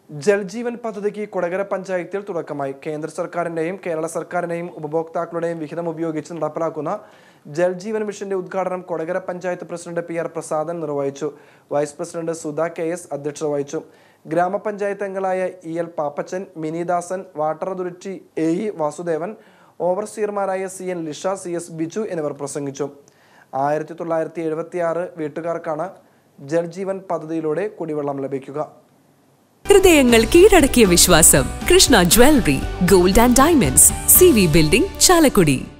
ജൽജീവൻ പദ്ധതിക്ക് കൊടകര പഞ്ചായത്തിൽ തുടക്കമായി കേന്ദ്ര സർക്കാരിന്റെയും കേരള സർക്കാരിന്റെയും ഉപഭോക്താക്കളുടെയും വിഹിതം ഉപയോഗിച്ച് നടപ്പിലാക്കുന്ന ജൽജീവൻ മിഷന്റെ ഉദ്ഘാടനം Kodakara panchayat president P R Prasadan നിർവഹിച്ചു vice president Sudha K S അധ്യക്ഷത വഹിച്ചു ഗ്രാമപഞ്ചായത്ത് അംഗങ്ങളായ E L Pappachan Minidasan water authority A E Vasudevan ഓവർസിയർമാരായ C N Lisha C S Biju എന്നിവർ പ്രസംഗിച്ചു ആയിരത്തി തൊള്ളായിരത്തി എഴുപത്തി ആറ് വീട്ടുകാർക്കാണ് ജൽജീവൻ പദ്ധതിയിലൂടെ കുടിവെള്ളം ലഭിക്കുക ഹൃദയങ്ങൾ കീഴടക്കിയ വിശ്വാസം Krishna jewellery gold and diamonds C V building Chalakudy